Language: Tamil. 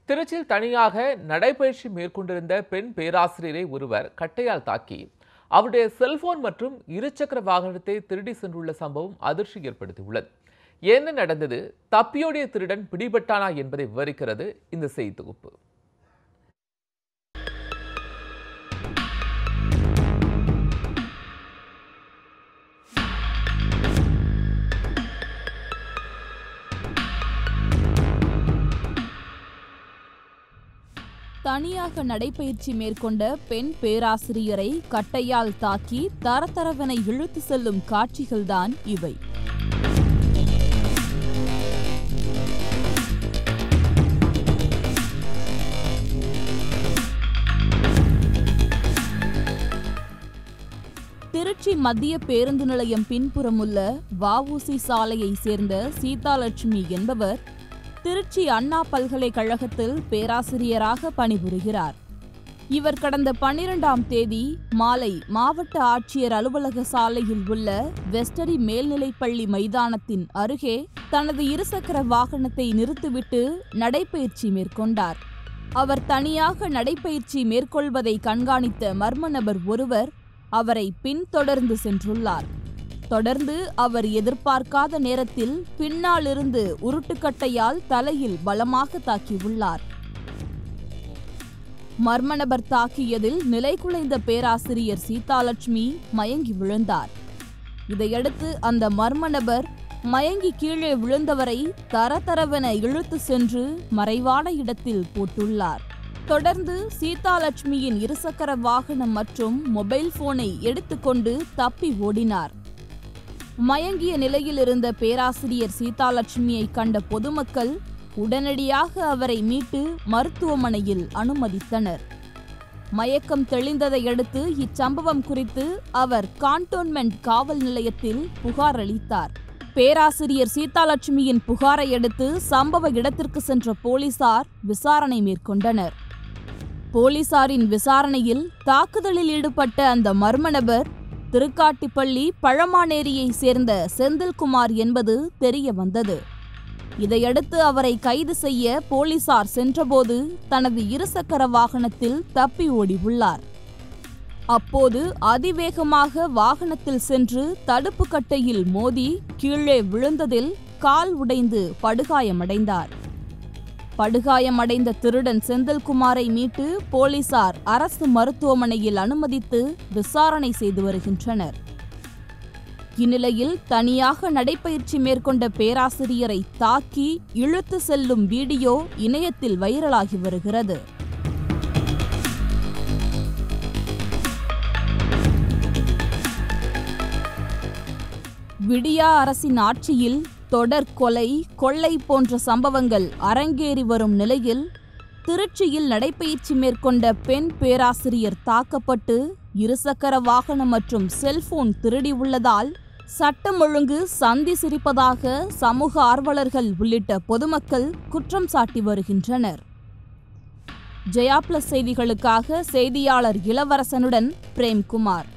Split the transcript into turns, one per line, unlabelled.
திருச்சியில் தனியாக நடைபயிற்சி மேற்கொண்டிருந்த பெண் பேராசிரியரை ஒருவர் கட்டையால் தாக்கி அவருடைய செல்போன் மற்றும் இருசக்கர வாகனத்தை திருடி சென்றுள்ள சம்பவம் அதிர்ச்சி ஏற்படுத்தியுள்ளது என்ன நடந்தது தப்பியோடிய திருடன் பிடிபட்டானா என்பதை விவரிக்கிறது இந்த செய்தி தொகுப்பு
தனியாக நடைபயிற்சி மேற்கொண்ட பெண் பேராசிரியரை கட்டையால் தாக்கி தரதரவென இழுத்து செல்லும் காட்சிகள்தான் இவை திருச்சி மத்திய பேருந்து நிலையம் பின்புறமுள்ள வஉசி சாலையை சேர்ந்த சீதாலட்சுமி என்பவர் திருச்சி அண்ணா பல்கலைக்கழகத்தில் பேராசிரியராக பணிபுரிகிறார் இவர் கடந்த பன்னிரெண்டாம் தேதி மாலை மாவட்ட ஆட்சியர் அலுவலக சாலையில் உள்ள வெஸ்டரி மேல்நிலைப்பள்ளி மைதானத்தின் அருகே தனது இருசக்கர வாகனத்தை நிறுத்திவிட்டு நடைபயிற்சி மேற்கொண்டார் அவர் தனியாக நடைபயிற்சி மேற்கொள்வதை கண்காணித்த மர்ம நபர் ஒருவர் அவரை பின்தொடர்ந்து சென்றுள்ளார் தொடர்ந்து அவர் எதிர்பார்க்காத நேரத்தில் பின்னாலிருந்து உருட்டுக்கட்டையால் தலையில் பலமாக தாக்கியுள்ளார் மர்ம நபர் தாக்கியதில் நிலைகுலைந்த பேராசிரியர் சீதாலட்சுமி மயங்கி விழுந்தார் இதையடுத்து அந்த மர்ம நபர் மயங்கி கீழே விழுந்தவரை தரதரவென இழுத்து சென்று மறைவான இடத்தில் போட்டுள்ளார் தொடர்ந்து சீதாலட்சுமியின் இருசக்கர வாகனம் மற்றும் மொபைல் போனை எடுத்துக்கொண்டு தப்பி ஓடினார் மயங்கிய நிலையில் இருந்த பேராசிரியர் சீதாலட்சுமியை கண்ட பொதுமக்கள் உடனடியாக அவரை மீட்டு மருத்துவமனையில் அனுமதித்தனர் மயக்கம் தெளிந்ததை அடுத்து இச்சம்பவம் குறித்து அவர் கான்டோன்மெண்ட் காவல் நிலையத்தில் புகார் அளித்தார் பேராசிரியர் சீதாலட்சுமியின் புகாரை அடுத்து சம்பவ இடத்திற்கு சென்ற போலீசார் விசாரணை மேற்கொண்டனர் போலீசாரின் விசாரணையில் தாக்குதலில் ஈடுபட்ட அந்த மர்ம நபர் திருக்காட்டிப்பள்ளி பழமானேரியை சேர்ந்த செந்தில்குமார் என்பது தெரிய வந்தது இதையடுத்து அவரை கைது செய்ய போலீசார் சென்றபோது தனது இருசக்கர வாகனத்தில் தப்பி ஓடி உள்ளார் அப்போது அதிவேகமாக வாகனத்தில் சென்று தடுப்பு கட்டையில் மோதி கீழே விழுந்ததில் கால் உடைந்து படுகாயமடைந்தார் படுகாயமடைந்த திருடன் செந்தில்குமாரை மீட்டு போலீசார் அரசு மருத்துவமனையில் அனுமதித்து விசாரணை செய்து வருகின்றனர் இந்நிலையில் தனியாக நடைபயிற்சி மேற்கொண்ட பேராசிரியரை தாக்கி இழுத்து செல்லும் வீடியோ இணையத்தில் வைரலாகி வருகிறது விடியா அரசின் ஆட்சியில் தொடர் கொலை கொள்ளை போன்ற சம்பவங்கள் அரங்கேறி வரும் நிலையில் திருச்சியில் நடைபயிற்சி மேற்கொண்ட பெண் பேராசிரியர் தாக்கப்பட்டு இருசக்கர வாகனம் மற்றும் செல்போன் திருடி உள்ளதால் சட்டம் ஒழுங்கு சந்தி சிரிப்பதாக சமூக ஆர்வலர்கள் உள்ளிட்ட பொதுமக்கள் குற்றம் சாட்டி வருகின்றனர் ஜெயா பிளஸ் செய்திகளுக்காக செய்தியாளர் இளவரசனுடன் பிரேம்குமார்